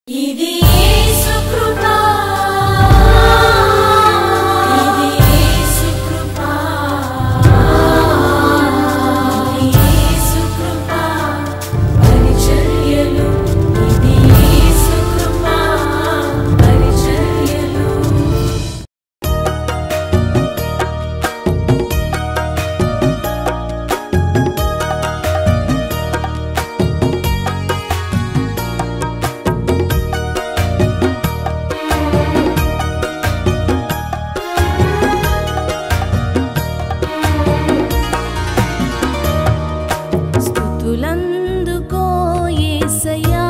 ఇది యేసు కృపా ఇది యేసు కృపా ఇది యేసు కృపా పరిచర్యలు ఇది యేసు కృపా పరిచర్యలు స్తుతులందుకో యేసయ్యా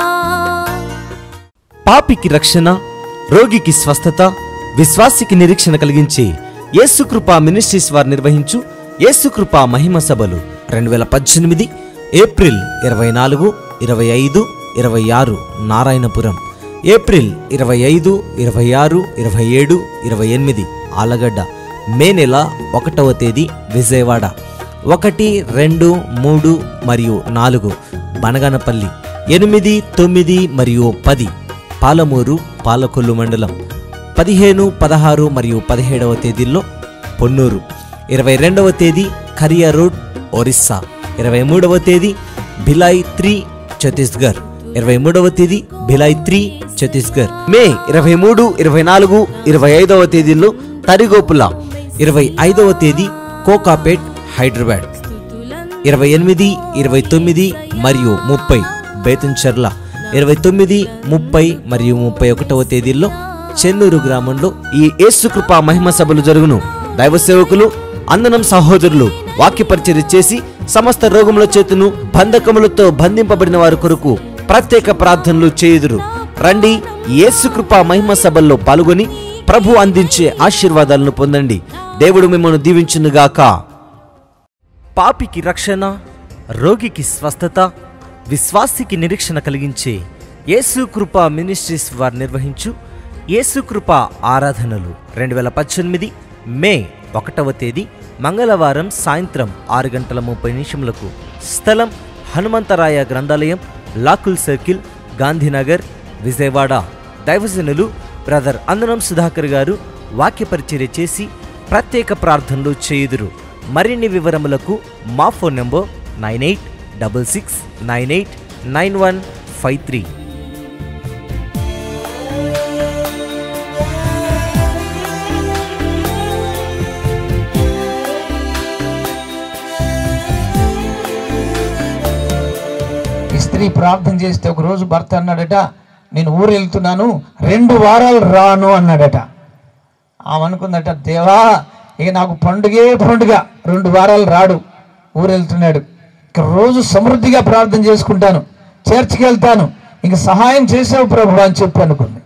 పాపికి రక్షణ రోగికి స్వస్థత విశ్వాసికి నిరీక్షణ కలిగించే యేసుకృప మినిస్ట్రీస్ వారు నిర్వహించు యేసుకృప మహిమ సభలు రెండు వేల పద్దెనిమిది ఏప్రిల్ ఇరవై నాలుగు ఇరవై ఐదు ఇరవై ఆరు నారాయణపురం ఏప్రిల్ ఇరవై ఐదు ఇరవై ఆరు ఇరవై ఏడు ఇరవై ఎనిమిది ఆలగడ్డ మే నెల ఒకటవ తేదీ విజయవాడ ఒకటి రెండు మూడు మరియు నాలుగు బనగనపల్లి ఎనిమిది తొమ్మిది మరియు పది పాలమూరు పాలకొల్లు మండలం పదిహేను పదహారు మరియు పదిహేడవ తేదీల్లో పొన్నూరు ఇరవై రెండవ తేదీ కరియా రోడ్ ఒరిస్సా ఇరవై మూడవ తేదీ భిలాయ్ త్రీ ఛత్తీస్గఢ్ ఇరవై మూడవ తేదీ భిలాయ్ త్రీ ఛత్తీస్గఢ్ మే ఇరవై మూడు ఇరవై నాలుగు ఇరవై ఐదవ తేదీల్లో తరిగోపుల ఇరవై ఐదవ తేదీ కోకాపేట్ హైదరాబాద్ ఇరవై ఎనిమిది ఇరవై తొమ్మిది మరియు ముప్పై బేతంచెర్ల ఇరవై తొమ్మిది ముప్పై మరియు ముప్పై ఒకటవ తేదీల్లో చెన్నూరు గ్రామంలో ఈ యేసుకృప మహిమ సభలు జరుగును దైవ సేవకులు అందనం సహోదరులు వాక్య పరిచర్య చేసి సమస్త రోగముల చేతును బంధకములతో బంధింపబడిన వారి కొరకు ప్రత్యేక ప్రార్థనలు చేయుదురు రండి యేసుకృప మహిమ సభల్లో పాల్గొని ప్రభు అందించే ఆశీర్వాదాలను పొందండి దేవుడు మిమ్మల్ని దీవించునుగాక పాపికి రక్షణ రోగికి స్వస్థత విశ్వాసికి నిరీక్షణ కలిగించే యేసుకృప మినిస్ట్రీస్ వారు నిర్వహించు యేసుకృప ఆరాధనలు రెండు వేల పద్దెనిమిది మే ఒకటవ తేదీ మంగళవారం సాయంత్రం ఆరు గంటల ముప్పై నిమిషములకు స్థలం హనుమంతరాయ గ్రంథాలయం లాకుల్ సర్కిల్ గాంధీనగర్ విజయవాడ దైవజనులు బ్రదర్ అందనం సుధాకర్ గారు వాక్య పరిచర్య చేసి ప్రత్యేక ప్రార్థనలు చేయుదురు మరిన్ని వివరములకు మా phone number nine eight double six nine eight nine one five three ఈ స్త్రీ ప్రార్థన చేస్తే ఒక రోజు భర్త అన్నాడట నేను ఊరు వెళ్తున్నాను రెండు వారాలు రాను అన్నాడట ఆమె అనుకుందట దేవా ఇక నాకు పండుగే పండుగ రెండు వారాలు రాడు ఊరు వెళ్తున్నాడు ఇక రోజు సమృద్ధిగా ప్రార్థన చేసుకుంటాను చర్చికి వెళ్తాను ఇంక సహాయం చేసావు ప్రభు అని చెప్పి అనుకుంది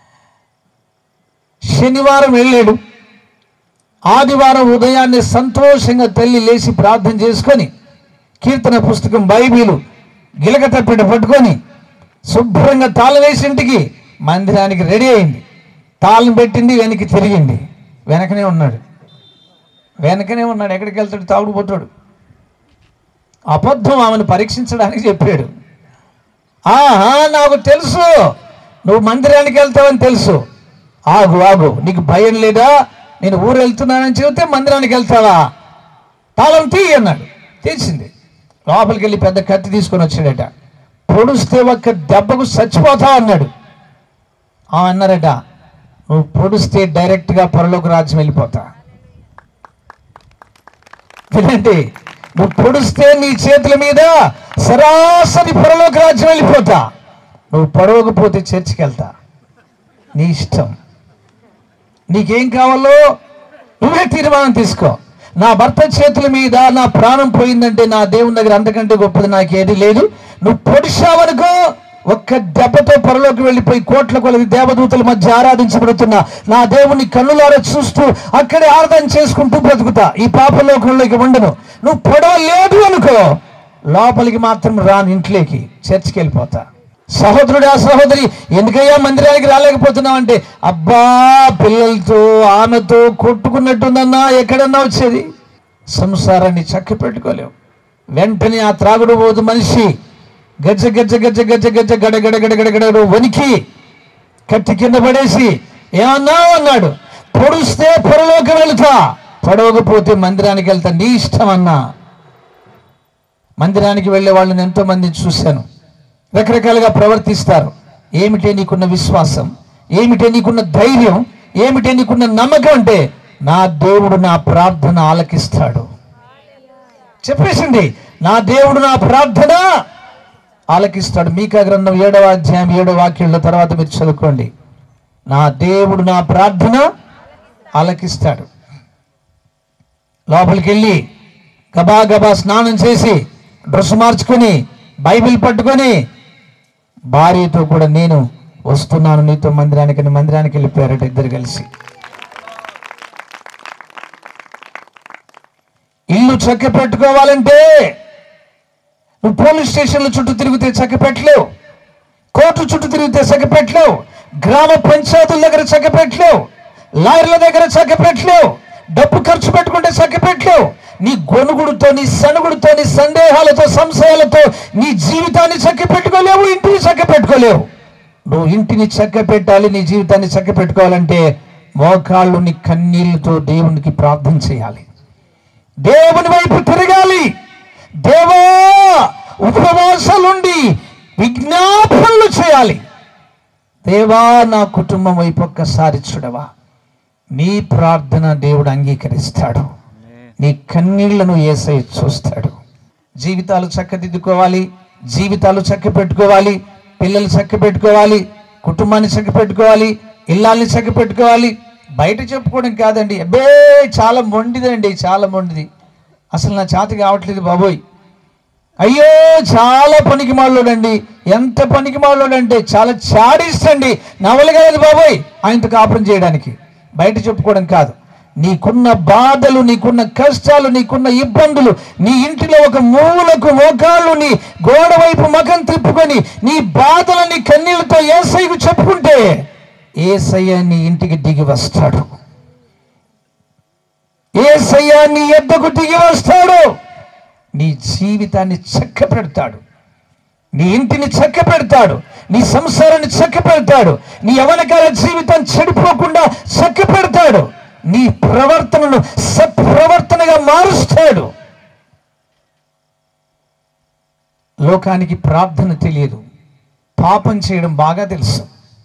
శనివారం వెళ్ళాడు ఆదివారం ఉదయాన్నే సంతోషంగా తల్లి లేచి ప్రార్థన చేసుకొని కీర్తన పుస్తకం బైబిలు గిలక తప్పిట పట్టుకొని శుభ్రంగా తాళం వేసి ఇంటికి మందిరానికి రెడీ అయింది తాళం పెట్టింది వెనక్కి తిరిగింది వెనకనే ఉన్నాడు వెనకనే ఉన్నాడు ఎక్కడికి వెళ్తాడు తాగుడు పోతాడు అబద్ధం ఆమెను పరీక్షించడానికి చెప్పాడు ఆహా నాకు తెలుసు నువ్వు మందిరానికి వెళ్తావని తెలుసు ఆగు ఆగు నీకు భయం లేదా నేను ఊరు వెళ్తున్నానని చెబితే మందిరానికి వెళ్తావా తాళం తీ అన్నాడు తీసింది లోపలికి వెళ్ళి పెద్ద కత్తి తీసుకొని వచ్చాడట పొడుస్తే ఒక్క దెబ్బకు చచ్చిపోతావు అన్నాడు ఆ అన్నారట నువ్వు పొడిస్తే డైరెక్ట్గా పొరలోకి రాజ్యం వెళ్ళిపోతా వినండి నువ్వు పొడిస్తే నీ చేతుల మీద సరాసరి పొరలోకి రాజ్యం వెళ్ళిపోతా నువ్వు పొడవకపోతే చర్చికి వెళ్తా నీ ఇష్టం నీకేం కావాలో నువ్వే తీర్మానం తీసుకో నా భర్త చేతుల మీద నా ప్రాణం పోయిందంటే నా దేవుని దగ్గర అంతకంటే గొప్పది నాకేది లేదు నువ్వు పొడిచావనుకో ఒక్క దెబ్బతో పొరలోకి వెళ్ళిపోయి కోట్ల కొలది దేవదూతల మధ్య ఆరాధించబడుతున్న నా దేవుని కన్నులారా చూస్తూ అక్కడే ఆరాధన చేసుకుంటూ బ్రతుకుతా ఈ పాపలోకంలోకి ఉండను నువ్వు పొడవలేదు అనుకో లోపలికి మాత్రం రాను ఇంట్లోకి చర్చికి వెళ్ళిపోతా సహోదరుడా సహోదరి ఎందుకయ్యా మందిరానికి రాలేకపోతున్నావు అంటే అబ్బా పిల్లలతో ఆమెతో కొట్టుకున్నట్టుందన్నా ఎక్కడన్నా వచ్చేది సంసారాన్ని చక్క పెట్టుకోలేవు వెంటనే ఆ త్రాగుడు పోదు మనిషి గజ్జ గజ్జ గజ్జ గజ్జ గజ్జ గడ గడ గడ గడ గడ వణికి కత్తి కింద పడేసి ఏమన్నావు అన్నాడు పొడుస్తే పొరలోకి వెళ్తా పొడవకపోతే మందిరానికి వెళ్తా నీ ఇష్టం అన్నా మందిరానికి వెళ్ళే వాళ్ళని ఎంతో మందిని చూశాను రకరకాలుగా ప్రవర్తిస్తారు ఏమిటే నీకున్న విశ్వాసం ఏమిటే నీకున్న ధైర్యం ఏమిటే నీకున్న నమ్మకం అంటే నా దేవుడు నా ప్రార్థన ఆలకిస్తాడు చెప్పేసింది నా దేవుడు నా ప్రార్థన ఆలకిస్తాడు మీకా గ్రంథం ఏడవ అధ్యాయం ఏడవ వాక్యంలో తర్వాత మీరు చదువుకోండి నా దేవుడు నా ప్రార్థన ఆలకిస్తాడు లోపలికి వెళ్ళి గబా గబా స్నానం చేసి డ్రెస్ మార్చుకొని బైబిల్ పట్టుకొని భార్యతో కూడా నేను వస్తున్నాను నీతో మందిరానికి అని మందిరానికి వెళ్ళిపోయారట ఇద్దరు కలిసి ఇల్లు చక్క పెట్టుకోవాలంటే నువ్వు పోలీస్ స్టేషన్ల చుట్టూ తిరిగితే చక్క పెట్టలేవు కోర్టు చుట్టూ తిరిగితే చక్క పెట్టలేవు గ్రామ పంచాయతీల దగ్గర చక్క పెట్టలేవు లాయర్ల దగ్గర చక్క పెట్టలేవు డబ్బు ఖర్చు పెట్టుకుంటే చక్క పెట్టలేవు నీ గొనుగుడుతో నీ సనుగుడుతో నీ సందేహాలతో సంశయాలతో నీ జీవితాన్ని చక్క పెట్టుకోలేవు ఇంటిని చక్క పెట్టుకోలేవు నువ్వు ఇంటిని చక్క పెట్టాలి నీ జీవితాన్ని చక్క పెట్టుకోవాలంటే మోకాళ్ళు నీ కన్నీళ్లతో దేవునికి ప్రార్థన చేయాలి దేవుని వైపు తిరగాలి దేవా ఉపవాసాలుండి విజ్ఞాపనలు చేయాలి దేవా నా కుటుంబం వైపు ఒక్కసారి చూడవా నీ ప్రార్థన దేవుడు అంగీకరిస్తాడు నీ కన్నీళ్లను ఏసై చూస్తాడు జీవితాలు చక్కదిద్దుకోవాలి జీవితాలు చక్క పెట్టుకోవాలి పిల్లలు చక్క పెట్టుకోవాలి కుటుంబాన్ని చక్క పెట్టుకోవాలి ఇల్లాల్ని చక్క పెట్టుకోవాలి బయట చెప్పుకోవడం కాదండి అబ్బే చాలా మొండిదండి చాలా మొండిది అసలు నా చేత కావట్లేదు బాబోయ్ అయ్యో చాలా పనికి మాలోడండి ఎంత పనికి మాలోడంటే చాలా చాడిస్తండి నవలు కాదు బాబోయ్ ఆయనతో కాపురం చేయడానికి బయట చెప్పుకోవడం కాదు నీకున్న బాధలు నీకున్న కష్టాలు నీకున్న ఇబ్బందులు నీ ఇంటిలో ఒక మూలకు మోకాళ్ళు నీ గోడ వైపు మగం తిప్పుకొని నీ బాధలని కన్నీళ్లతో ఏసైకు చెప్పుకుంటే ఏసయ్య నీ ఇంటికి దిగి వస్తాడు ఏసయ్య నీ ఎద్దకు దిగి వస్తాడు నీ జీవితాన్ని చక్క పెడతాడు నీ ఇంటిని చక్క పెడతాడు నీ సంసారాన్ని చక్క పెడతాడు నీ యవనకాల జీవితం చెడిపోకుండా చక్క పెడతాడు నీ ప్రవర్తనను సత్ప్రవర్తనగా మారుస్తాడు లోకానికి ప్రార్థన తెలియదు పాపం చేయడం బాగా తెలుసు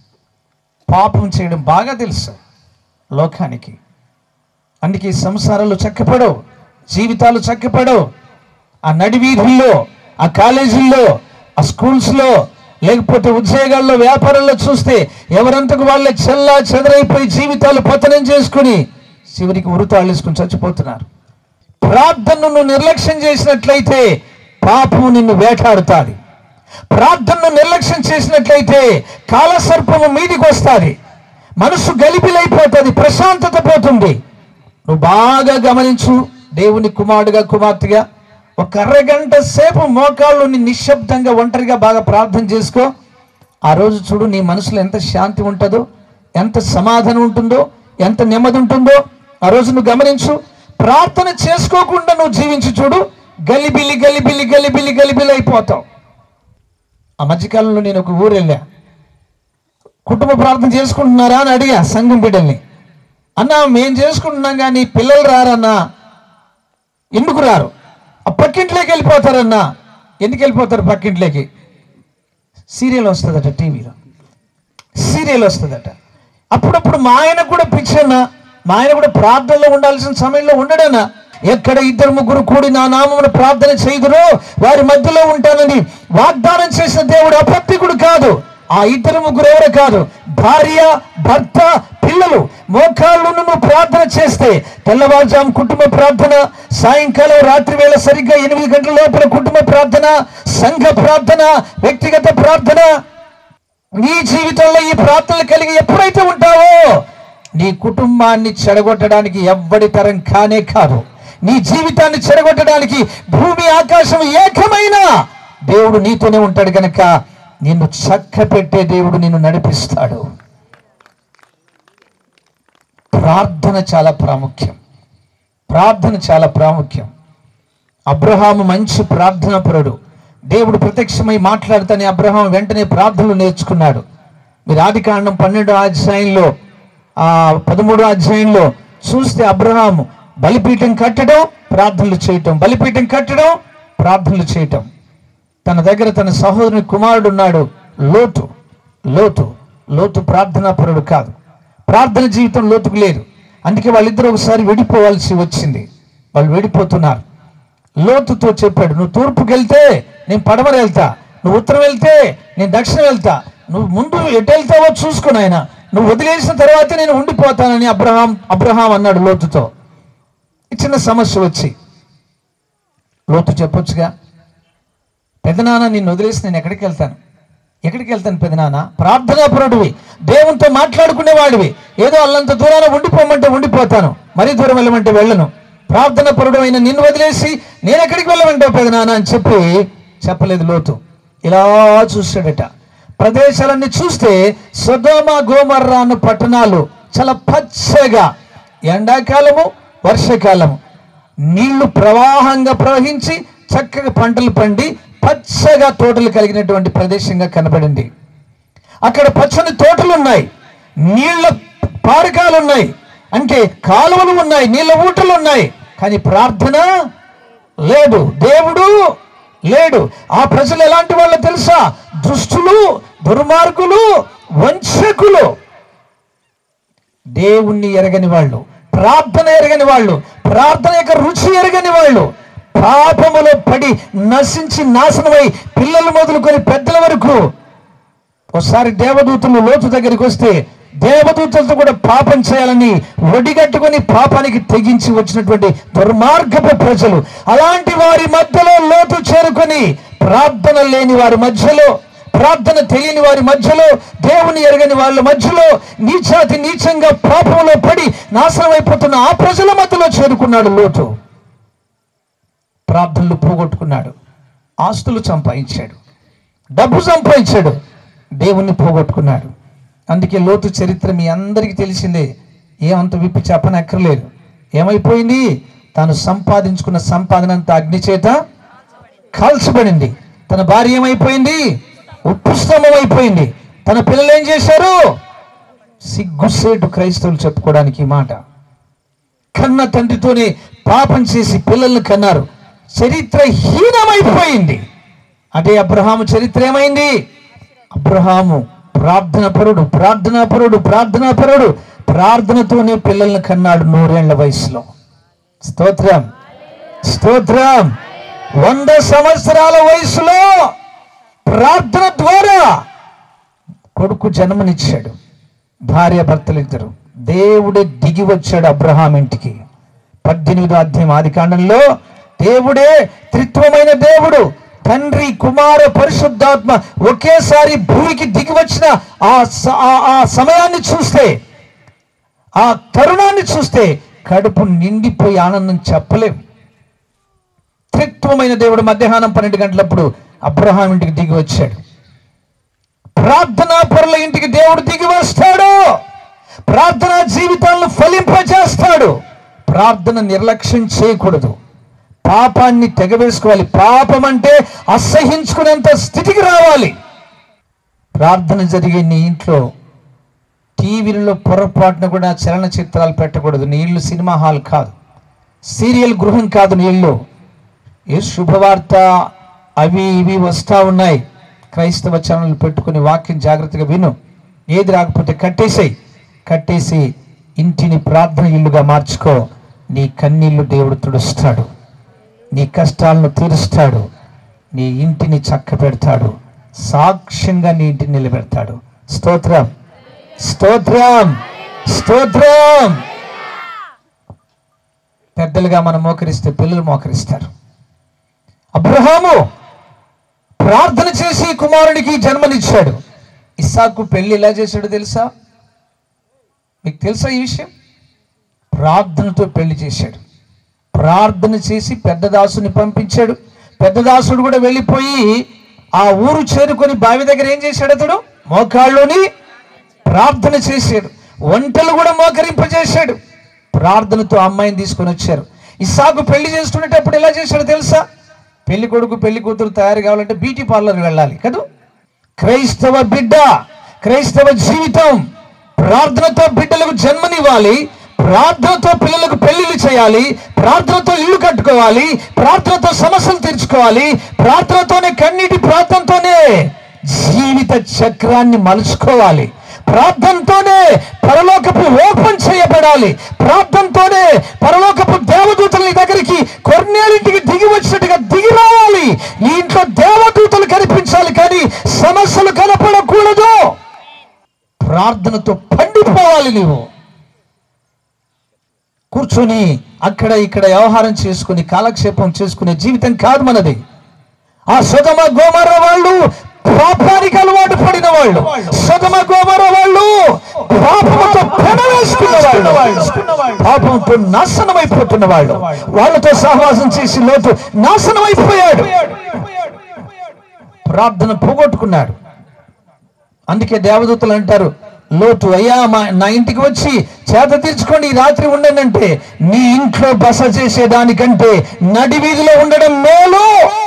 పాపం చేయడం బాగా తెలుసు లోకానికి అందుకే సంసారాలు చక్కపడవు జీవితాలు చక్కపడవు ఆ నడివీధుల్లో ఆ కాలేజీల్లో ఆ స్కూల్స్లో లేకపోతే ఉద్యోగాల్లో వ్యాపారాల్లో చూస్తే ఎవరంతకు వాళ్ళే చెల్లా చెదరైపోయి జీవితాలు పతనం చేసుకుని చివరికి ఉరుతాళ్ళేసుకుని చచ్చిపోతున్నారు ప్రార్థనను నువ్వు నిర్లక్ష్యం చేసినట్లయితే పాపం నిన్ను వేటాడుతాది ప్రార్థనను నిర్లక్ష్యం చేసినట్లయితే కాలసర్పము మీదికి వస్తుంది మనసు గలిబిలైపోతుంది ప్రశాంతత పోతుంది నువ్వు బాగా గమనించు దేవుని కుమారుడుగా కుమార్తెగా ఒక అరగంట సేపు మోకాళ్ళని నిశ్శబ్దంగా ఒంటరిగా బాగా ప్రార్థన చేసుకో ఆ రోజు చూడు నీ మనసులో ఎంత శాంతి ఉంటుందో ఎంత సమాధానం ఉంటుందో ఎంత నెమ్మది ఉంటుందో ఆ రోజు నువ్వు గమనించు ప్రార్థన చేసుకోకుండా నువ్వు జీవించి చూడు గలిబిలి గలిబిలి గలిబిలి గలిబిలి అయిపోతావు ఆ మధ్యకాలంలో నేను ఒక ఊరు వెళ్ళా కుటుంబ ప్రార్థన చేసుకుంటున్నారా అని అడిగా సంఘం బిడ్డల్ని అన్నా మేం చేసుకుంటున్నాం కానీ పిల్లలు రారన్నా ఎందుకు రారు ఆ పక్కింట్లోకి వెళ్ళిపోతారన్నా ఎందుకు వెళ్ళిపోతారు పక్కింట్లోకి సీరియల్ వస్తుందట టీవీలో సీరియల్ వస్తుందట అప్పుడప్పుడు మా ఆయన కూడా పిచ్చన్న మా ఆయన కూడా ప్రార్థనలో ఉండాల్సిన సమయంలో ఉండడనా ఎక్కడ ఇద్దరు ముగ్గురు కూడి నా నామమును ప్రార్థన చేయుదురో వారి మధ్యలో ఉంటానని వాగ్దానం చేసిన దేవుడు అపత్తికుడు కాదు ఆ ఇద్దరు ముగ్గురు ఎవరు కాదు భార్య భర్త పిల్లలు మోకాళ్ళు నువ్వు ప్రార్థన చేస్తే తెల్లవారుజాము కుటుంబ ప్రార్థన సాయంకాలం రాత్రి వేళ సరిగ్గా ఎనిమిది గంటల లోపల కుటుంబ ప్రార్థన సంఘ ప్రార్థన వ్యక్తిగత ప్రార్థన నీ జీవితంలో ఈ ప్రార్థనలు కలిగి ఎప్పుడైతే ఉంటావో నీ కుటుంబాన్ని చెడగొట్టడానికి ఎవ్వడి తరం కానే కాదు నీ జీవితాన్ని చెడగొట్టడానికి భూమి ఆకాశం ఏకమైన దేవుడు నీతోనే ఉంటాడు గనక నిన్ను చక్క పెట్టే దేవుడు నిన్ను నడిపిస్తాడు ప్రార్థన చాలా ప్రాముఖ్యం ప్రార్థన చాలా ప్రాముఖ్యం అబ్రహాము మంచి ప్రార్థనాపరుడు దేవుడు ప్రత్యక్షమై మాట్లాడుతని అబ్రహాం వెంటనే ప్రార్థనలు నేర్చుకున్నాడు మీరు ఆది కాండం పన్నెండో అధ్యాయంలో ఆ పదమూడో అధ్యాయంలో చూస్తే అబ్రహాం బలిపీఠం కట్టడం ప్రార్థనలు చేయటం బలిపీఠం కట్టడం ప్రార్థనలు చేయటం తన దగ్గర తన సహోదరుని కుమారుడు ఉన్నాడు లోతు లోతు లోతు ప్రార్థనాపరుడు కాదు ప్రార్థన జీవితం లోతుకు లేదు అందుకే వాళ్ళిద్దరూ ఒకసారి విడిపోవాల్సి వచ్చింది వాళ్ళు విడిపోతున్నారు లోతుతో చెప్పాడు నువ్వు తూర్పుకి వెళ్తే నేను పడమర వెళ్తా నువ్వు ఉత్తరం వెళ్తే నేను దక్షిణం వెళ్తా నువ్వు ముందు ఎటు వెళ్తావో చూసుకుని ఆయన నువ్వు వదిలేసిన తర్వాత నేను ఉండిపోతానని అబ్రహాం అబ్రహాం అన్నాడు లోతుతో ఈ చిన్న సమస్య వచ్చి లోతు చెప్పొచ్చుగా పెదనాన్న నిన్ను వదిలేసి నేను ఎక్కడికి వెళ్తాను ఎక్కడికి వెళ్తాను పెదనాన్న ప్రార్థనాపరుడివి దేవునితో మాట్లాడుకునేవాడివి ఏదో అల్లంత దూరాన ఉండిపోమంటే ఉండిపోతాను మరీ దూరం వెళ్ళమంటే వెళ్ళను ప్రార్థన పరుడు అయిన నిన్ను వదిలేసి నేను ఎక్కడికి వెళ్ళమంటావు పెదనాన్న అని చెప్పి చెప్పలేదు లోతు ఇలా చూశాడట ప్రదేశాలన్నీ చూస్తే సొదోమ గోమర్రా అన్న పట్టణాలు చాలా పచ్చగా ఎండాకాలము వర్షాకాలము నీళ్లు ప్రవాహంగా ప్రవహించి చక్కగా పంటలు పండి పచ్చగా తోటలు కలిగినటువంటి ప్రదేశంగా కనబడింది అక్కడ పచ్చని తోటలు ఉన్నాయి నీళ్ల పారకాలు ఉన్నాయి అంటే కాలువలు ఉన్నాయి నీళ్ళ ఊటలు ఉన్నాయి కానీ ప్రార్థన లేదు దేవుడు లేడు ఆ ప్రజలు ఎలాంటి వాళ్ళు తెలుసా దుష్టులు దుర్మార్గులు వంచకులు దేవుణ్ణి ఎరగని వాళ్ళు ప్రార్థన ఎరగని వాళ్ళు ప్రార్థన యొక్క రుచి ఎరగని వాళ్ళు పాపములో పడి నశించి నాశనమై పిల్లలు మొదలుకొని పెద్దల వరకు ఒకసారి దేవదూతలు లోతు దగ్గరికి వస్తే దేవదూతలతో కూడా పాపం చేయాలని ఒడిగట్టుకొని పాపానికి తెగించి వచ్చినటువంటి దుర్మార్గపు ప్రజలు అలాంటి వారి మధ్యలో లోతు చేరుకొని ప్రార్థన లేని వారి మధ్యలో ప్రార్థన తెలియని వారి మధ్యలో దేవుని ఎరగని వాళ్ళ మధ్యలో నీచాతి నీచంగా పాపంలో పడి నాశనం అయిపోతున్న ఆ ప్రజల మధ్యలో చేరుకున్నాడు లోతు ప్రార్థనలు పోగొట్టుకున్నాడు ఆస్తులు సంపాదించాడు డబ్బు సంపాదించాడు దేవుణ్ణి పోగొట్టుకున్నాడు అందుకే లోతు చరిత్ర మీ అందరికీ తెలిసిందే ఏమంత విప్పి చెప్పనక్కర్లేదు ఏమైపోయింది తాను సంపాదించుకున్న సంపాదన అంతా అగ్ని చేత కాల్చబడింది తన భార్య ఏమైపోయింది ఉప్పు స్తంభం అయిపోయింది తన పిల్లలు ఏం చేశారు సిగ్గుసేటు క్రైస్తవులు చెప్పుకోవడానికి ఈ మాట కన్న తండ్రితోనే పాపం చేసి పిల్లల్ని కన్నారు చరిత్ర హీనమైపోయింది అదే అబ్రహాము చరిత్ర ఏమైంది అబ్రహాము ప్రార్థన పరుడు ప్రార్థనా పరుడు ప్రార్థనా పరుడు ప్రార్థనతోనే పిల్లల్ని కన్నాడు నూరేళ్ల వయసులో స్తోత్రం స్తోత్రం వంద సంవత్సరాల వయసులో ప్రార్థన ద్వారా కొడుకు జన్మనిచ్చాడు భార్య భర్తలు ఇద్దరు దేవుడే దిగి వచ్చాడు అబ్రహాం ఇంటికి పద్దెనిమిదో అధ్యాయం ఆది కాండంలో దేవుడే త్రిత్వమైన దేవుడు తండ్రి కుమార పరిశుద్ధాత్మ ఒకేసారి భూమికి దిగి వచ్చిన ఆ స- ఆ- ఆ సమయాన్ని చూస్తే ఆ తరుణాన్ని చూస్తే కడుపు నిండిపోయి ఆనందం చెప్పలేం త్రిత్వమైన దేవుడు మధ్యాహ్నం పన్నెండు గంటలప్పుడు అబ్రహాం ఇంటికి దిగి వచ్చాడు ప్రార్థనా పరుల ఇంటికి దేవుడు దిగి వస్తాడు ప్రార్థనా జీవితాలను ఫలింపజేస్తాడు ప్రార్థన నిర్లక్ష్యం చేయకూడదు పాపాన్ని తెగవేసుకోవాలి పాపం అంటే అసహించుకునేంత స్థితికి రావాలి ప్రార్థన జరిగే నీ ఇంట్లో టీవీలలో పొరపాటున కూడా చలనచిత్రాలు పెట్టకూడదు నీ ఇల్లు సినిమా హాల్ కాదు సీరియల్ గృహం కాదు నీ ఇల్లు ఏ శుభవార్త అవి ఇవి వస్తూ ఉన్నాయి క్రైస్తవ ఛానల్ పెట్టుకుని వాక్యం జాగ్రత్తగా విను ఏది రాకపోతే కట్టేసేయి కట్టేసి ఇంటిని ప్రార్థన ఇల్లుగా మార్చుకో నీ కన్నీళ్లు దేవుడు తుడుస్తాడు నీ కష్టాలను తీరుస్తాడు నీ ఇంటిని చక్క పెడతాడు సాక్ష్యంగా నీ ఇంటిని నిలబెడతాడు స్తోత్రం స్తోత్రం స్తోత్రం పెద్దలుగా మనం మోకరిస్తే పిల్లలు మోకరిస్తారు అబ్రహాము ప్రార్థన చేసి కుమారుడికి జన్మనిచ్చాడు ఇస్సాకు పెళ్లి ఎలా చేశాడు తెలుసా మీకు తెలుసా ఈ విషయం ప్రార్థనతో పెళ్లి చేశాడు ప్రార్థన చేసి పెద్ద దాసుని పంపించాడు పెద్ద దాసుడు కూడా వెళ్ళిపోయి ఆ ఊరు చేరుకొని బావి దగ్గర ఏం చేశాడు అతడు మోకాళ్ళలోని ప్రార్థన చేశాడు వంటలు కూడా మోకరింపజేశాడు ప్రార్థనతో ఆ అమ్మాయిని తీసుకొని వచ్చారు ఇస్సాకు పెళ్లి చేసుకునేటప్పుడు ఎలా చేశాడు తెలుసా పెళ్లి కొడుకు పెళ్లి కూతురు తయారు కావాలంటే బ్యూటీ పార్లర్ వెళ్ళాలి కదా క్రైస్తవ బిడ్డ క్రైస్తవ జీవితం ప్రార్థనతో బిడ్డలకు జన్మనివ్వాలి ప్రార్థనతో పిల్లలకు పెళ్లిళ్ళు చేయాలి ప్రార్థనతో ఇల్లు కట్టుకోవాలి ప్రార్థనతో సమస్యలు తీర్చుకోవాలి ప్రార్థనతోనే కన్నీటి ప్రార్థనతోనే జీవిత చక్రాన్ని మలుచుకోవాలి ప్రార్థనతోనే పరలోకపు ఓపెన్ చేయబడాలి ప్రార్థనతోనే పరలోకపు దేవదూతలు నీ దగ్గరికి కొన్నేళ్ళింటికి దిగి వచ్చినట్టుగా దిగి రావాలి నీ ఇంట్లో దేవదూతలు కనిపించాలి కానీ సమస్యలు కనపడకూడదు ప్రార్థనతో పండిపోవాలి నీవు కూర్చొని అక్కడ ఇక్కడ వ్యవహారం చేసుకుని కాలక్షేపం చేసుకునే జీవితం కాదు మనది ఆ సుగమ గోమర వాళ్ళు పాపానికి అలవాటు పడిన వాళ్ళు సుగమ గోమర వాళ్ళు పాపంతో పెనవేసుకున్న వాళ్ళు పాపంతో నాశనం అయిపోతున్న వాళ్ళు వాళ్ళతో సహవాసం చేసి లోతు నాశనం అయిపోయాడు ప్రార్థన పోగొట్టుకున్నాడు అందుకే దేవదూతలు అంటారు లోతు అయ్యా మా నా ఇంటికి వచ్చి చేత తీర్చుకోండి ఈ రాత్రి ఉండండి అంటే నీ ఇంట్లో బస చేసేదానికంటే నడి వీధిలో ఉండడం మేలు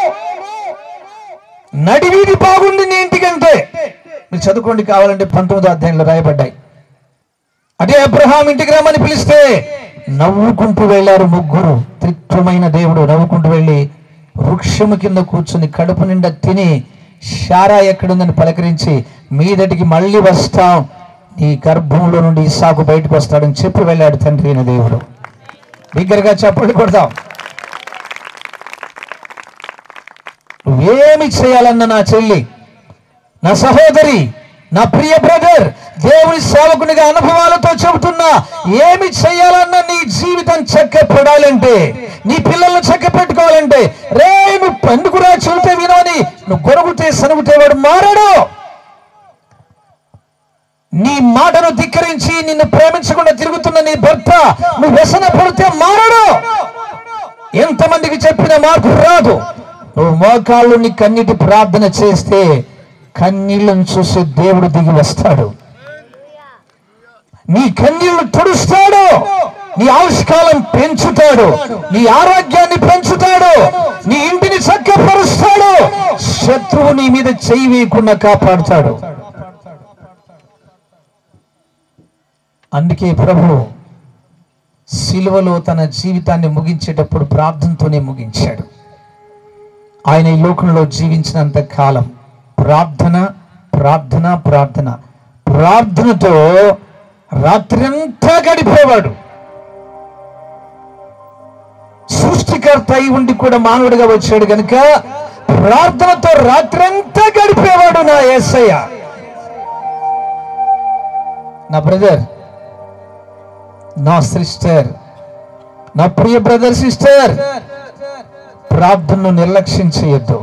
నడివీధి బాగుంది నీ ఇంటికంటే మీరు చదువుకోండి కావాలంటే పంతొమ్మిదో అధ్యాయంలో రాయబడ్డాయి అదే అబ్రహాం ఇంటికి రమ్మని పిలిస్తే నవ్వుకుంటూ వెళ్ళారు ముగ్గురు త్రిత్వమైన దేవుడు నవ్వుకుంటూ వెళ్ళి వృక్షము కింద కూర్చుని కడుపు నిండా తిని షారా ఎక్కడుందని పలకరించి మీదటికి మళ్ళీ వస్తాం నీ గర్భంలో నుండి ఇసాకు బయటకు వస్తాడని చెప్పి వెళ్ళాడు తండ్రి అయిన దేవుడు బిగ్గరగా చప్పట్లు కొడతాం నువ్వేమి చేయాలన్న నా చెల్లి నా సహోదరి నా ప్రియ బ్రదర్ దేవుని సేవకునిగా అనుభవాలతో చెబుతున్నా ఏమి చేయాలన్న నీ జీవితం చక్కపడాలంటే నీ పిల్లల్ని చక్క పెట్టుకోవాలంటే రే నువ్వు పండుకురా చెబితే వినోని నువ్వు గొరుగుతే సనుగుతే వాడు మారాడు నీ మాటను ధిక్కరించి నిన్ను ప్రేమించకుండా తిరుగుతున్న నీ భర్త నువ్వు వ్యసన పడితే మారడు ఎంతమందికి చెప్పిన మార్పు రాదు నువ్వు మోకాళ్ళు నీ కన్నీటి ప్రార్థన చేస్తే కన్నీళ్లను చూసి దేవుడు దిగి వస్తాడు నీ కన్నీళ్లు తుడుస్తాడు నీ ఆయుష్కాలం పెంచుతాడు నీ ఆరోగ్యాన్ని పెంచుతాడు నీ ఇంటిని చక్కపరుస్తాడు శత్రువు నీ మీద చెయ్యి వేయకుండా కాపాడుతాడు అందుకే ప్రభు సిలువలో తన జీవితాన్ని ముగించేటప్పుడు ప్రార్థనతోనే ముగించాడు ఆయన ఈ లోకంలో జీవించినంత కాలం ప్రార్థన ప్రార్థన ప్రార్థన ప్రార్థనతో రాత్రంతా గడిపేవాడు సృష్టికర్త అయి ఉండి కూడా మానవుడిగా వచ్చాడు గనుక ప్రార్థనతో రాత్రంతా గడిపేవాడు నా యేసయ్య నా బ్రదర్ నా సిస్టర్ నా ప్రియ బ్రదర్ సిస్టర్ ప్రార్థనను నిర్లక్ష్యం చేయొద్దు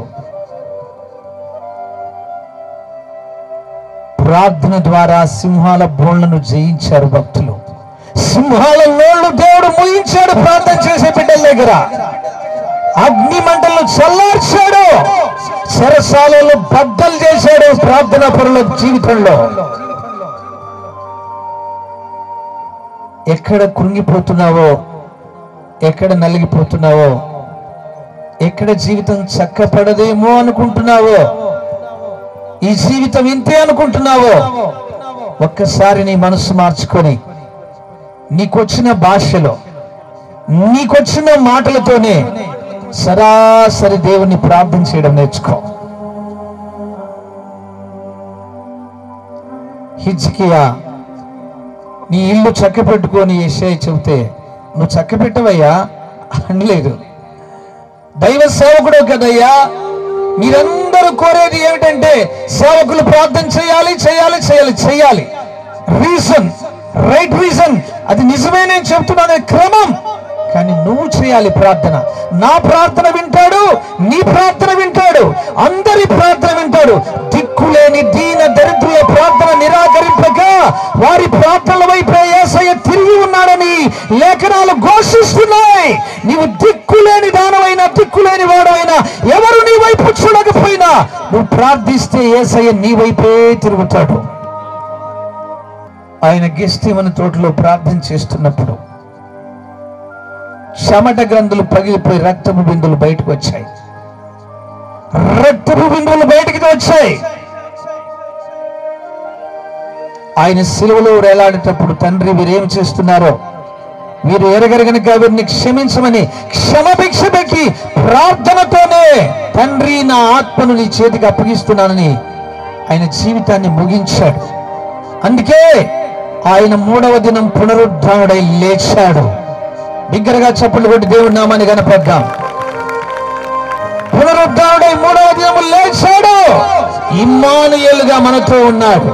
ప్రార్థన ద్వారా సింహాల బోళ్లను జయించారు భక్తులు సింహాల నోళ్లు దేవుడు ముయించాడు ప్రార్థన చేసే బిడ్డల దగ్గర అగ్ని మంటలను చల్లార్చాడు సరసాలలో బద్దలు చేశాడు ప్రార్థన పరుల జీవితంలో ఎక్కడ కృంగిపోతున్నావో ఎక్కడ నలిగిపోతున్నావో ఎక్కడ జీవితం చక్కపడదేమో అనుకుంటున్నావో ఈ జీవితం ఇంతే అనుకుంటున్నావో ఒక్కసారి నీ మనసు మార్చుకొని నీకొచ్చిన భాషలో నీకొచ్చిన మాటలతోనే సరాసరి దేవుణ్ణి ప్రార్థన చేయడం నేర్చుకో హిజ్కియా నీ ఇల్లు చక్క పెట్టుకొని ఏషాయి చెబితే నువ్వు చక్క పెట్టవయ్యా అనలేదు దైవ సేవకుడు కదయ్యా మీరందరూ కోరేది ఏమిటంటే సేవకులు ప్రార్థన చేయాలి చేయాలి చేయాలి చేయాలి రీజన్ రైట్ రీజన్ అది నిజమే నేను చెప్తున్నాను క్రమం కానీ నువ్వు చేయాలి ప్రార్థన నా ప్రార్థన వింటాడు నీ ప్రార్థన వింటాడు అందరి ప్రార్థన వింటాడు దిక్కులేని దీన దరిద్రుల ప్రార్థన నిరాకరింపక వారి ప్రార్థనల వైపే ఏసయ్య తిరిగి ఉన్నాడని లేఖనాలు ఘోషిస్తున్నాయి నీవు దిక్కులేని దానమైనా దిక్కులేని వాడైనా ఎవరు నీ వైపు చూడకపోయినా నువ్వు ప్రార్థిస్తే ఏసయ్య నీ వైపే తిరుగుతాడు ఆయన గెస్టిమని తోటలో ప్రార్థన చేస్తున్నప్పుడు చెమట గ్రంథులు పగిలిపోయి రక్తపు బిందులు బయటకు వచ్చాయి రక్తపు బిందువులు బయటికి వచ్చాయి ఆయన సిలువలో వేలాడేటప్పుడు తండ్రి వీరేం చేస్తున్నారో వీరు ఎరగరు గనుక వీరిని క్షమించమని క్షమభిక్ష పెట్టి ప్రార్థనతోనే తండ్రి నా ఆత్మను నీ చేతికి అప్పగిస్తున్నానని ఆయన జీవితాన్ని ముగించాడు అందుకే ఆయన మూడవ దినం పునరుద్ధానుడై లేచాడు బిగ్గరగా చప్పులు కొట్టి దేవుడి నామాన్ని కనపడ్డాం పునరుద్ధానుడై మూడవ దినము లేచాడు ఇమ్మానుయేలుగా మనతో ఉన్నాడు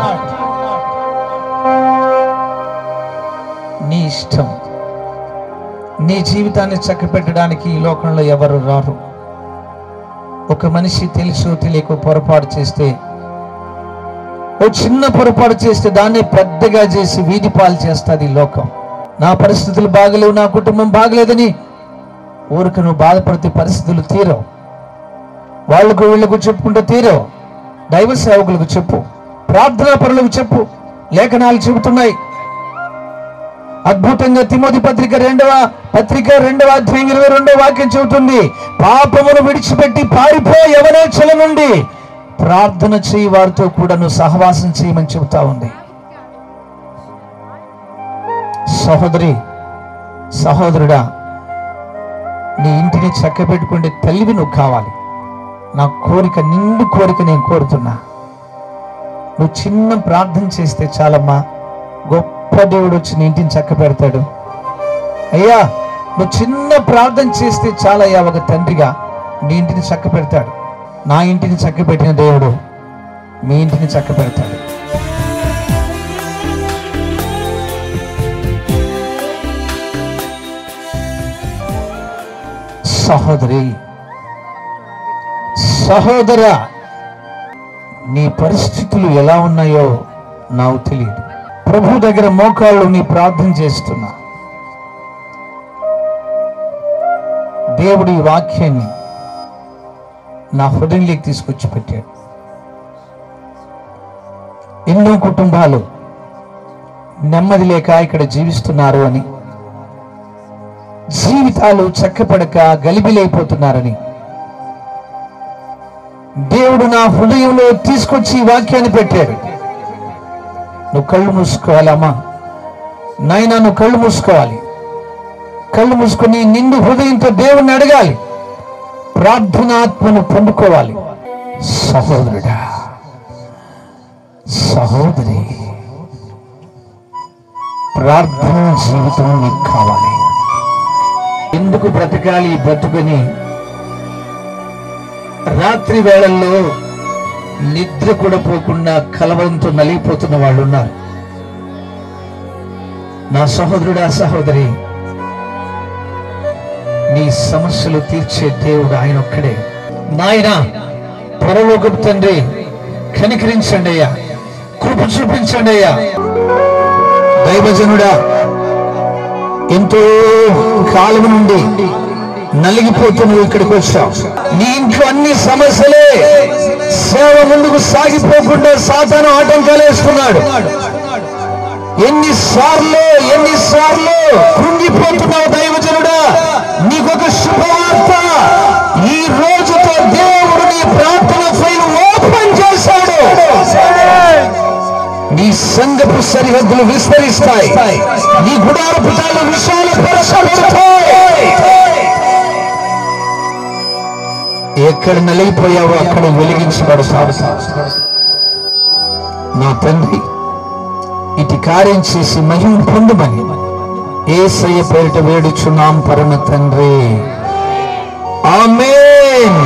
నీ ఇష్టం నీ జీవితాన్ని చక్కపెట్టడానికి ఈ లోకంలో ఎవరు రారు ఒక మనిషి తెలుసో తెలియక పొరపాటు చేస్తే ఓ చిన్న పొరపాటు చేస్తే దాన్ని పెద్దగా చేసి వీధి పాలు చేస్తుంది ఈ లోకం నా పరిస్థితులు బాగలేవు నా కుటుంబం బాగలేదని ఊరికి నువ్వు బాధపడితే పరిస్థితులు తీరవు వాళ్ళకు వీళ్ళకు చెప్పుకుంటే తీరవు దైవ సేవకులకు చెప్పు ప్రార్థనా పరులకు చెప్పు లేఖనాలు చెబుతున్నాయి అద్భుతంగా తిమోతి పత్రిక రెండవ పత్రిక రెండవ అధ్యాయం ఇరవై రెండవ వాక్యం చెబుతుంది పాపమును విడిచిపెట్టి పారిపో యవనేచ్ఛల నుండి ప్రార్థన చేయి వారితో కూడా నువ్వు సహవాసం చేయమని చెబుతా ఉంది సహోదరి సహోదరుడా నీ ఇంటిని చక్కబెట్టుకుంటే తల్లివి నువ్వు కావాలి నా కోరిక నిండు కోరిక నేను కోరుతున్నా నువ్వు చిన్న ప్రార్థన చేస్తే చాలమ్మా గొప్ప దేవుడు వచ్చి నీ ఇంటిని చక్క పెడతాడు అయ్యా నువ్వు చిన్న ప్రార్థన చేస్తే చాలయ్యా ఒక తండ్రిగా నీ ఇంటిని చక్క పెడతాడు నా ఇంటిని చక్క పెట్టిన దేవుడు మీ ఇంటిని చక్క పెడతాడు సహోదరి సహోదర నీ పరిస్థితులు ఎలా ఉన్నాయో నాకు తెలియదు ప్రభు దగ్గర మోకాళ్ళు నీ ప్రార్థన చేస్తున్నా దేవుడి ఈ వాక్యాన్ని నా హృదయంలోకి తీసుకొచ్చి పెట్టాడు ఎన్నో కుటుంబాలు నెమ్మది లేక ఇక్కడ జీవిస్తున్నారు అని జీవితాలు చక్కపడక గలిబిలైపోతున్నారని దేవుడు నా హృదయంలో తీసుకొచ్చి ఈ వాక్యాన్ని పెట్టాడు నువ్వు కళ్ళు మూసుకోవాలమ్మా నాయన నువ్వు కళ్ళు మూసుకోవాలి కళ్ళు మూసుకొని నిండు హృదయంతో దేవుణ్ణి అడగాలి ప్రార్థనాత్మను పొందుకోవాలి సహోదరుడా సహోదరి ప్రార్థన జీవితం నీకు కావాలి ఎందుకు బ్రతకాలి ఈ బ్రతుకుని రాత్రి వేళల్లో నిద్ర కూడా పోకుండా కలవరంతో నలిగిపోతున్న వాళ్ళు ఉన్నారు నా సహోదరుడా సహోదరి నీ సమస్యలు తీర్చే దేవుడు ఆయన ఒక్కడే నాయన పరలోకపు తండ్రి కనికరించండి అయ్యా కృప చూపించండి అయ్యా దైవజనుడా ఎంతో కాలం నుండి నలిగిపోతూ నువ్వు ఇక్కడికి వచ్చావు నీ ఇంట్లో అన్ని సమస్యలే సేవ ముందుకు సాగిపోకుండా సాతాను ఆటంకాలు వేస్తున్నాడు ఎన్నిసార్లు ఎన్నిసార్లు కృంగిపోతున్నావు దైవజనుడా నీకొక శుభవార్త ఈ రోజుతో దేవుడు నీ ప్రార్థన ఫైల్ ఓపెన్ చేశాడు నీ సంఘపు సరిహద్దులు విస్తరిస్తాయి నీ గుడార పుటాలు విశాలపరచబడతాయి ఎక్కడ నలిగిపోయావో అక్కడ వెలిగించబడతావు నా తండ్రి ఇటు కార్యం చేసి మహిమ పొందమని ఏసయ్య పేరిట వేడుచున్నాం పరమ తండ్రి ఆమేన్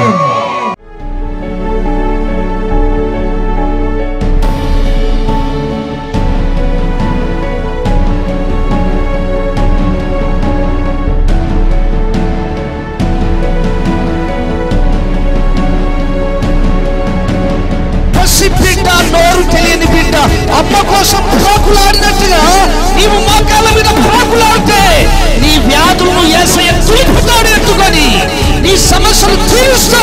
పసి బిడ్డ నోరు తెలియని బిడ్డ అమ్మ కోసం ప్రాకులాడినట్టుగా నీవు మోకాల మీద ప్రాకులాడితే నీ వ్యాధులను ఏసయ్య తులుపుతాడు ఎత్తుకొని నీ సమస్యలు తీరుస్తాడు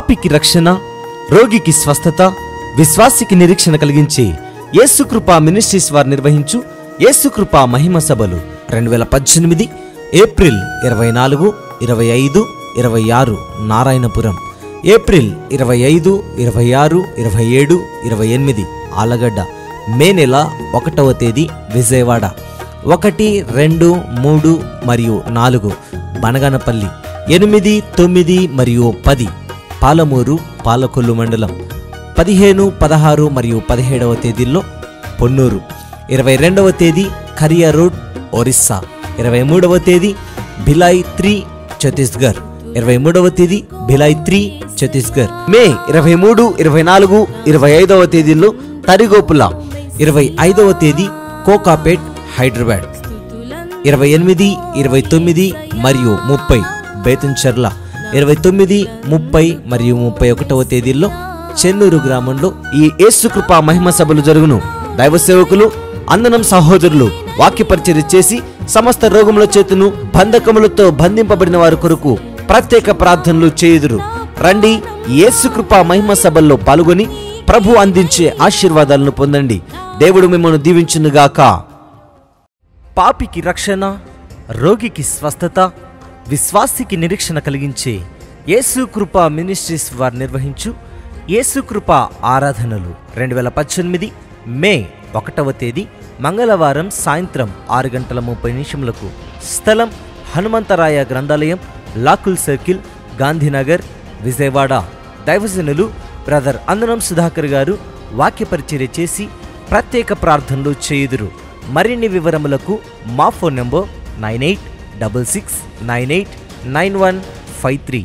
పాపికి రక్షణ రోగికి స్వస్థత విశ్వాసికి నిరీక్షణ కలిగించే యేసుకృప మినిస్ట్రీస్ వారు నిర్వహించు యేసుకృప మహిమ సభలు రెండు వేల పద్దెనిమిది ఏప్రిల్ ఇరవై నాలుగు ఇరవై ఐదు ఇరవై ఆరు నారాయణపురం ఏప్రిల్ ఇరవై ఐదు ఇరవై ఆరు ఇరవై ఏడు ఇరవై ఎనిమిది ఆలగడ్డ మే నెల ఒకటవ తేదీ విజయవాడ ఒకటి రెండు మూడు మరియు నాలుగు బనగానపల్లి ఎనిమిది తొమ్మిది మరియు పది పాలమూరు పాలకొల్లు మండలం పదిహేను పదహారు మరియు పదిహేడవ తేదీల్లో పొన్నూరు ఇరవై రెండవ తేదీ ఖరియా రోడ్ ఒరిస్సా ఇరవై మూడవ తేదీ భిలాయ్ త్రీ ఛత్తీస్గఢ్ ఇరవై మూడవ తేదీ భిలాయ్ త్రీ ఛత్తీస్గఢ్ మే ఇరవై మూడు ఇరవై నాలుగు ఇరవై ఐదవ తేదీల్లో తరిగోపుల ఇరవై ఐదవ తేదీ కోకాపేట్ హైదరాబాద్ ఇరవై ఎనిమిది ఇరవై తొమ్మిది మరియు ముప్పై బేతంచెర్ల ఇరవై తొమ్మిది ముప్పై మరియు ముప్పై ఒకటవ తేదీల్లో చెన్నూరు గ్రామంలో ఈ యేసుకృప మహిమ సభలు జరుగును దైవ సేవకులు అందనం సహోదరులు వాక్య పరిచర్య చేసి సమస్త రోగముల చేతును బంధకములతో బంధింపబడిన వారి కొరకు ప్రత్యేక ప్రార్థనలు చేయుదురు రండి యేసుకృప మహిమ సభల్లో పాల్గొని ప్రభు అందించే ఆశీర్వాదాలను పొందండి దేవుడు మిమ్మల్ని దీవించునుగాక పాపికి రక్షణ రోగికి స్వస్థత విశ్వాసికి నిరీక్షణ కలిగించే యేసుకృప మినిస్ట్రీస్ వారు నిర్వహించు యేసుకృప ఆరాధనలు రెండు వేల పద్దెనిమిది మే ఒకటవ తేదీ మంగళవారం సాయంత్రం ఆరు గంటల ముప్పై నిమిషములకు స్థలం హనుమంతరాయ గ్రంథాలయం లాకుల్ సర్కిల్ గాంధీనగర్ విజయవాడ దైవజనులు బ్రదర్ అందనం సుధాకర్ గారు వాక్య పరిచర్య చేసి ప్రత్యేక ప్రార్థనలు చేయుదురు మరిన్ని వివరములకు మా phone number nine eight double six nine eight nine one five three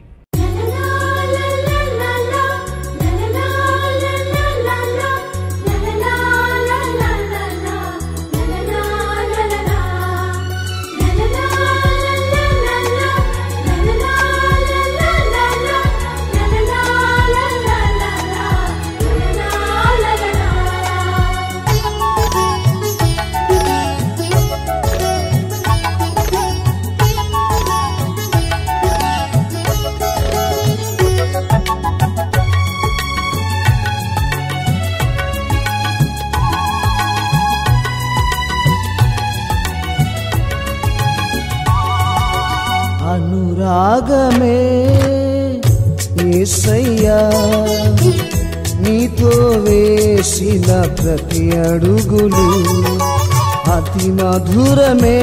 అనురాగమే ఏసయ్యా నీతో వేసిన ప్రతి అడుగులు అతి మధురమే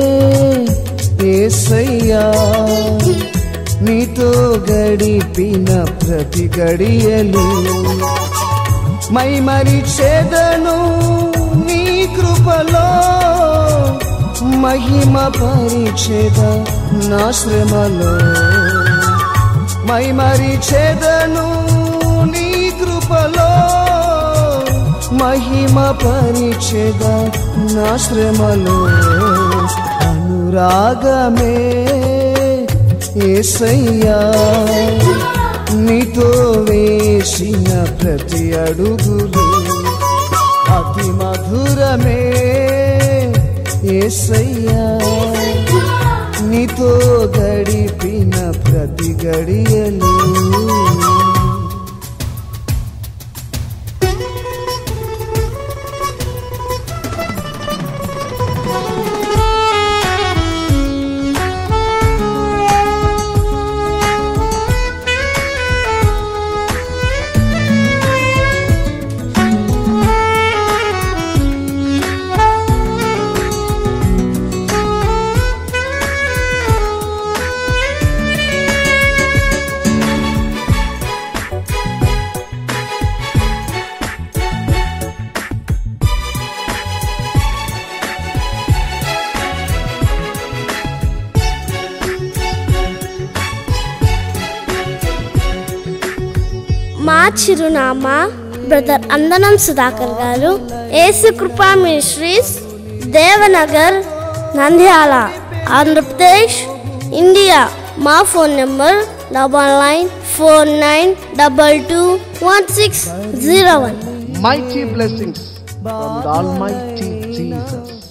ఏసయ్యా నీతో గడిపిన ప్రతి గడియలు మై మరిచేదను నీ కృపలో మహిమ పరిచేద నా శ్రమలో మై మరిచేదను నీ కృపలో మహిమ పరిచేద నా శ్రమలో అనురాగమే ఏసయ్యా నీతో వేసిన ప్రతి అడుగులు అతి మధురమే ఏసయ్యా నీతో గడిపిన ప్రతి గడియలు మా చిరునామా బ్రదర్ అందనం సుధాకర్ గారు ఏసు కృపా మినిస్ట్రీస్ దేవనగర్ నంద్యాల ఆంధ్రప్రదేశ్ ఇండియా మా phone number double nine four nine double two one six zero one mighty blessings from the Almighty Jesus.